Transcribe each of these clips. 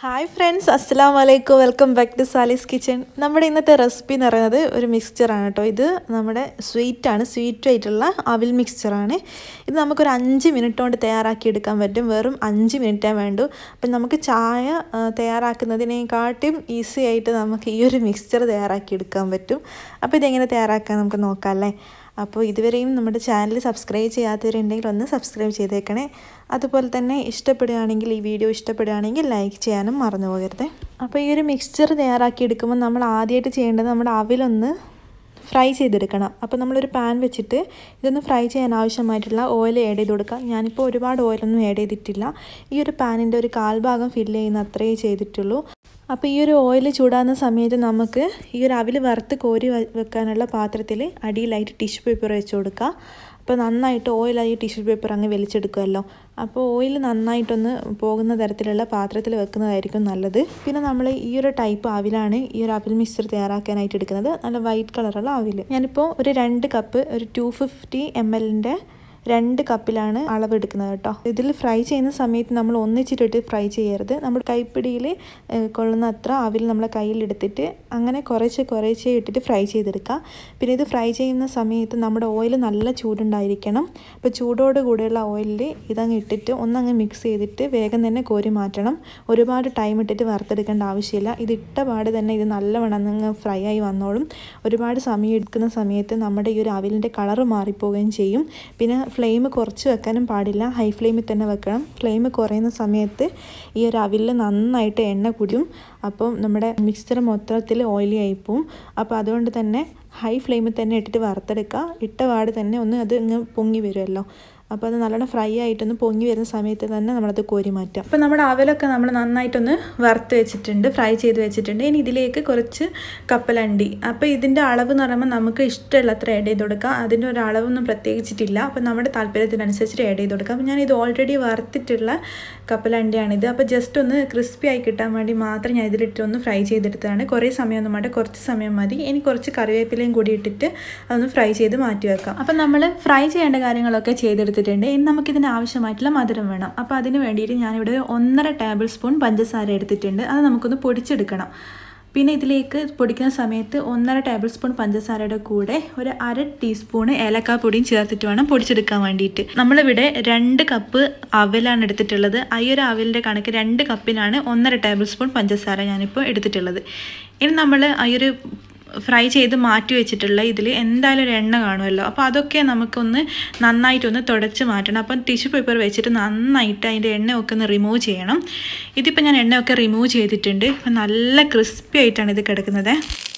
hi friends അസ്സാം വലൈക്കും welcome back to Sali's kitchen നമ്മുടെ ഇന്നത്തെ റെസിപ്പി എന്ന് പറയുന്നത് ഒരു മിക്സ്ചറാണ് കേട്ടോ ഇത് നമ്മുടെ സ്വീറ്റ് ആണ് സ്വീറ്റ് ആയിട്ടുള്ള അവിൽ മിക്സ്ചറാണ് ഇത് നമുക്കൊരു അഞ്ച് മിനിറ്റ് കൊണ്ട് തയ്യാറാക്കി എടുക്കാൻ പറ്റും വെറും അഞ്ച് മിനിറ്റേ വേണ്ടൂ അപ്പം നമുക്ക് ചായ ആ, തയ്യാറാക്കുന്നതിനെക്കാട്ടും ഈസി ആയിട്ട് നമുക്ക് ഈ ഒരു മിക്സ്ചർ തയ്യാറാക്കി എടുക്കാൻ പറ്റും അപ്പോൾ ഇതെങ്ങനെ തയ്യാറാക്കാൻ നമുക്ക് നോക്കാം അല്ലേ അപ്പോൾ ഇതുവരെയും നമ്മുടെ ചാനൽ സബ്സ്ക്രൈബ് ചെയ്യാത്തവരുണ്ടെങ്കിൽ ഒന്ന് സബ്സ്ക്രൈബ് ചെയ്തേക്കണേ അതുപോലെ തന്നെ ഇഷ്ടപ്പെടുകയാണെങ്കിൽ ഈ വീഡിയോ ഇഷ്ടപ്പെടുകയാണെങ്കിൽ ലൈക്ക് ചെയ്യാനും മറന്നു പോകരുത് അപ്പോൾ ഈ ഒരു മിക്സ്ചർ തയ്യാറാക്കി എടുക്കുമ്പോൾ നമ്മൾ ആദ്യമായിട്ട് ചെയ്യേണ്ടത് നമ്മുടെ അവിലൊന്ന് ഫ്രൈ ചെയ്തെടുക്കണം അപ്പോൾ നമ്മളൊരു പാൻ വെച്ചിട്ട് ഇതൊന്ന് ഫ്രൈ ചെയ്യാൻ ആവശ്യമായിട്ടുള്ള ഓയിൽ ആഡ് ചെയ്ത് കൊടുക്കാം ഞാനിപ്പോൾ ഒരുപാട് ഓയിലൊന്നും ആഡ് ചെയ്തിട്ടില്ല ഈ ഒരു പാനിൻ്റെ ഒരു കാൽഭാഗം ഫില്ല് ചെയ്യുന്ന അത്രയേ ചെയ്തിട്ടുള്ളൂ അപ്പോൾ ഈ ഒരു ഓയിൽ ചൂടാകുന്ന സമയത്ത് നമുക്ക് ഈ ഒരു അവിൽ വറുത്ത് കോരി വെ- വെക്കാനുള്ള പാത്രത്തിൽ അടിയിലായിട്ട് ടിഷ്യൂ പേപ്പർ വെച്ച് കൊടുക്കുക അപ്പോൾ നന്നായിട്ട് ഓയിലായി ടിഷ്യൂ പേപ്പർ അങ്ങ് വലിച്ചെടുക്കുമല്ലോ അപ്പോൾ ഓയിൽ നന്നായിട്ടൊന്ന് പോകുന്ന തരത്തിലുള്ള പാത്രത്തിൽ വെക്കുന്നതായിരിക്കും നല്ലത് പിന്നെ നമ്മൾ ഈ ഒരു ടൈപ്പ് അവിലാണ് ഈ ഒരു അവിൽ മിക്സ്ചർ തയ്യാറാക്കാനായിട്ട് എടുക്കുന്നത് നല്ല വൈറ്റ് കളറുള്ള അവിൽ ഞാനിപ്പോൾ ഒരു രണ്ട് കപ്പ് ഒരു ടു ഫിഫ്റ്റി എം എല്ലിൻ്റെ രണ്ട് കപ്പിലാണ് അളവ് എടുക്കുന്നത് കേട്ടോ ഇതിൽ ഫ്രൈ ചെയ്യുന്ന സമയത്ത് നമ്മൾ ഒന്നിച്ചിട്ടിട്ട് ഫ്രൈ ചെയ്യരുത് നമ്മൾ കൈപ്പിടിയിൽ ഏഹ്, കൊള്ളുന്ന അത്ര അവിൽ നമ്മളെ കയ്യിലെടുത്തിട്ട് അങ്ങനെ കുറേശ്ശെ കുറേശ്ശെ ഇട്ടിട്ട് ഫ്രൈ ചെയ്തെടുക്കുക പിന്നെ ഇത് ഫ്രൈ ചെയ്യുന്ന സമയത്ത് നമ്മുടെ ഓയിൽ നല്ല ചൂടുണ്ടായിരിക്കണം അപ്പോൾ ചൂടോട് കൂടെയുള്ള ഓയിലിൽ ഇതങ്ങ് ഇട്ടിട്ട് ഒന്നങ്ങ് മിക്സ് ചെയ്തിട്ട് വേഗം തന്നെ കോരി മാറ്റണം ഒരുപാട് ടൈം ഇട്ടിട്ട് വറുത്തെടുക്കേണ്ട ആവശ്യമില്ല ഇത് ഇട്ട പാട് തന്നെ ഇത് നല്ലവണ്ണം അങ്ങ് ഫ്രൈ ആയി വന്നോളും ഒരുപാട് സമയം എടുക്കുന്ന സമയത്ത് നമ്മുടെ ഈ ഒരു അവിലിൻ്റെ കളറ് മാറിപ്പോവുകയും ചെയ്യും പിന്നെ ഫ്ലെയിം കുറച്ച് വെക്കാനും പാടില്ല ഹൈ ഫ്ലെയിമിൽ തന്നെ വെക്കണം ഫ്ലെയിം കുറയുന്ന സമയത്ത് ഈ ഒരു അവിലിൽ നന്നായിട്ട് എണ്ണ കുടിയും അപ്പം നമ്മുടെ മിക്സ്ചർ മൊത്തത്തിൽ ഓയിലി ആയിപ്പോവും അപ്പോൾ അതുകൊണ്ട് തന്നെ ഹൈ ഫ്ലെയിമിൽ തന്നെ ഇട്ടിട്ട് വറുത്തെടുക്കുക ഇട്ട പാട് തന്നെ ഒന്ന് അത് ഇങ്ങ് പൊങ്ങി വരുമല്ലോ അപ്പോൾ അത് നല്ലോണം ഫ്രൈ ആയിട്ടൊന്ന് പൊങ്ങി വരുന്ന സമയത്ത് തന്നെ നമ്മളത് കോരി മാറ്റാം അപ്പോൾ നമ്മുടെ അവലൊക്കെ നമ്മൾ നന്നായിട്ടൊന്ന് വറുത്ത് വെച്ചിട്ടുണ്ട് ഫ്രൈ ചെയ്ത് വെച്ചിട്ടുണ്ട് ഇനി ഇതിലേക്ക് കുറച്ച് കപ്പലണ്ടി അപ്പോൾ ഇതിൻ്റെ അളവ് എന്ന് പറയുമ്പോൾ നമുക്ക് ഇഷ്ടമുള്ളത്ര ആഡ് ചെയ്ത് കൊടുക്കാം അതിൻ്റെ ഒരു അളവൊന്നും പ്രത്യേകിച്ചിട്ടില്ല അപ്പോൾ നമ്മുടെ താല്പര്യത്തിനനുസരിച്ച് ആഡ് ചെയ്ത് കൊടുക്കാം അപ്പോൾ ഞാൻ ഇത് ഓൾറെഡി വറുത്തിട്ടുള്ള കപ്പലണ്ടിയാണിത് അപ്പോൾ ജസ്റ്റ് ഒന്ന് ക്രിസ്പി ആയി കിട്ടാൻ വേണ്ടി മാത്രം ഞാൻ ഇതിലിട്ട് ഒന്ന് ഫ്രൈ ചെയ്തെടുത്തതാണ് കുറേ സമയമൊന്നും വേണ്ട കുറച്ച് സമയം മതി ഇനി കുറച്ച് കറിവേപ്പിലയും കൂടി ഇട്ടിട്ട് അതൊന്ന് ഫ്രൈ ചെയ്ത് മാറ്റി വെക്കാം അപ്പം നമ്മൾ ഫ്രൈ ചെയ്യേണ്ട കാര്യങ്ങളൊക്കെ ചെയ്തെടുത്തിട്ടുണ്ട് ഇനി നമുക്കിതിന് ആവശ്യമായിട്ടുള്ള മധുരം വേണം അപ്പോൾ അതിന് വേണ്ടിയിട്ട് ഞാനിവിടെ ഒരു ഒന്നര ടേബിൾ സ്പൂൺ പഞ്ചസാര എടുത്തിട്ടുണ്ട് അത് നമുക്കൊന്ന് പൊടിച്ചെടുക്കണം പിന്നെ ഇതിലേക്ക് പൊടിക്കുന്ന സമയത്ത് ഒന്നര ടേബിൾ സ്പൂൺ പഞ്ചസാരയുടെ കൂടെ ഒരു അര ടീസ്പൂണ് ഏലക്കാ പൊടിയും ചേർത്തിട്ട് വേണം പൊടിച്ചെടുക്കാൻ വേണ്ടിയിട്ട് നമ്മളിവിടെ രണ്ട് കപ്പ് അവലാണ് എടുത്തിട്ടുള്ളത് ആ ഈ ഒരു അവലിൻ്റെ കണക്ക് രണ്ട് കപ്പിനാണ് ഒന്നര ടേബിൾ സ്പൂൺ പഞ്ചസാര ഞാനിപ്പോൾ എടുത്തിട്ടുള്ളത് ഇനി നമ്മൾ ആ ഒരു ഫ്രൈ ചെയ്ത് മാറ്റി വെച്ചിട്ടുള്ള ഇതിൽ എന്തായാലും ഒരു എണ്ണ കാണുമല്ലോ അപ്പോൾ അതൊക്കെ നമുക്കൊന്ന് നന്നായിട്ടൊന്ന് തുടച്ച് മാറ്റണം അപ്പം ടിഷ്യൂ പേപ്പർ വെച്ചിട്ട് നന്നായിട്ട് അതിൻ്റെ എണ്ണയൊക്കെ ഒന്ന് റിമൂവ് ചെയ്യണം ഇതിപ്പോൾ ഞാൻ എണ്ണയൊക്കെ റിമൂവ് ചെയ്തിട്ടുണ്ട് അപ്പം നല്ല ക്രിസ്പി ആയിട്ടാണ് ഇത് കിടക്കുന്നത്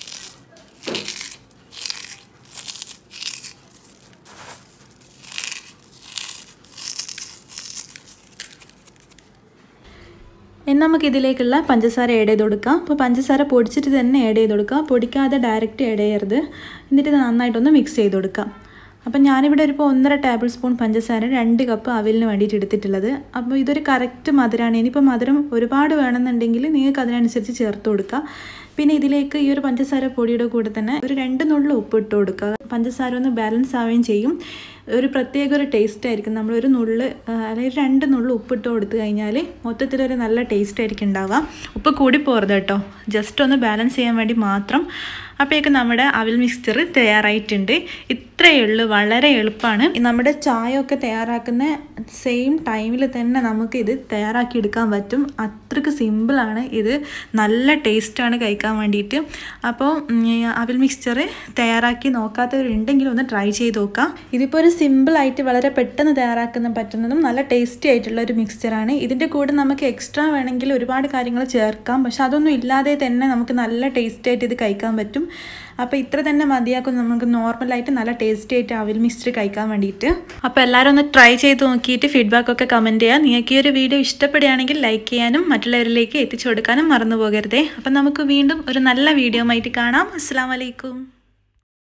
ഇനി നമുക്ക് ഇതിലേക്കുള്ള പഞ്ചസാര ആഡ് ചെയ്ത് കൊടുക്കാം അപ്പോൾ പഞ്ചസാര പൊടിച്ചിട്ട് തന്നെ ആഡ് ചെയ്ത് കൊടുക്കാം പൊടിക്കാതെ ഡയറക്റ്റ് ആഡ് ചെയ്യരുത് എന്നിട്ട് ഇത് നന്നായിട്ടൊന്ന് മിക്സ് ചെയ്ത് കൊടുക്കാം അപ്പം ഞാനിവിടെ ഒരു ഇപ്പോൾ ഒന്നര ടേബിൾ സ്പൂൺ പഞ്ചസാര രണ്ട് കപ്പ് അവിലിന് വേണ്ടിയിട്ട് എടുത്തിട്ടുള്ളത് അപ്പോൾ ഇതൊരു കറക്റ്റ് മധുരമാണ് ഇനിയിപ്പോൾ മധുരം ഒരുപാട് വേണമെന്നുണ്ടെങ്കിൽ നിങ്ങൾക്ക് അതിനനുസരിച്ച് ചേർത്ത് കൊടുക്കുക പിന്നെ ഇതിലേക്ക് ഈ ഒരു പഞ്ചസാര പൊടിയുടെ കൂടെ തന്നെ ഒരു രണ്ട് നുള്ളിൽ ഉപ്പ് ഇട്ട് കൊടുക്കുക പഞ്ചസാര ഒന്ന് ബാലൻസ് ആവുകയും ചെയ്യും ഒരു പ്രത്യേക ഒരു ടേസ്റ്റ് ആയിരിക്കും നമ്മൾ ഒരു നുള്ള് ആ, അല്ലെങ്കിൽ രണ്ട് നുള്ള് ഉപ്പിട്ട് കൊടുത്തു കഴിഞ്ഞാൽ മൊത്തത്തിലൊരു നല്ല ടേസ്റ്റ് ആയിരിക്കും ഉണ്ടാവുക ഉപ്പ് കൂടി പോരുത് കേട്ടോ ജസ്റ്റ് ഒന്ന് ബാലൻസ് ചെയ്യാൻ വേണ്ടി മാത്രം അപ്പോഴേക്കും നമ്മുടെ അവിൽ മിക്സ്ചർ തയ്യാറായിട്ടുണ്ട് ഇത്രയേ ഉള്ളൂ വളരെ എളുപ്പമാണ് നമ്മുടെ ചായ ഒക്കെ തയ്യാറാക്കുന്ന സെയിം ടൈമിൽ തന്നെ നമുക്ക് ഇത് തയ്യാറാക്കി എടുക്കാൻ പറ്റും അത്രയ്ക്ക് സിമ്പിളാണ് ഇത് നല്ല ടേസ്റ്റാണ് കഴിക്കാൻ വേണ്ടിയിട്ട് അപ്പോൾ ഉം, ഈ അവിൽ മിക്സ്ചർ തയ്യാറാക്കി നോക്കാത്തവരുണ്ടെങ്കിൽ ഒന്ന് ട്രൈ ചെയ്ത് നോക്കാം ഇതിപ്പോൾ ഒരു സിമ്പിളായിട്ട് വളരെ പെട്ടെന്ന് തയ്യാറാക്കുന്ന പറ്റുന്നതും നല്ല ടേസ്റ്റി ആയിട്ടുള്ള ഒരു മിക്സ്ചറാണ് ഇതിൻ്റെ കൂടെ നമുക്ക് എക്സ്ട്രാ വേണമെങ്കിൽ ഒരുപാട് കാര്യങ്ങൾ ചേർക്കാം പക്ഷെ അതൊന്നും ഇല്ലാതെ തന്നെ നമുക്ക് നല്ല ടേസ്റ്റി ആയിട്ട് ഇത് കഴിക്കാൻ പറ്റും അപ്പോൾ ഇത്ര തന്നെ മതിയാക്കും നമുക്ക് നോർമലായിട്ട് നല്ല ടേസ്റ്റി ആയിട്ട് അവിൽ മിക്സ്ചർ കഴിക്കാൻ വേണ്ടിയിട്ട് അപ്പോൾ എല്ലാവരും ഒന്ന് ട്രൈ ചെയ്ത് നോക്കിയിട്ട് ഫീഡ്ബാക്ക് ഒക്കെ കമൻറ്റ് ചെയ്യുക നിങ്ങൾക്ക് ഈ ഒരു വീഡിയോ ഇഷ്ടപ്പെടുകയാണെങ്കിൽ ലൈക്ക് ചെയ്യാനും മറ്റുള്ളവരിലേക്ക് എത്തിച്ചു കൊടുക്കാനും മറന്നു പോകരുതേ അപ്പം നമുക്ക് വീണ്ടും ഒരു നല്ല വീഡിയോ ആയിട്ട് കാണാം അസ്സാം വലൈക്കും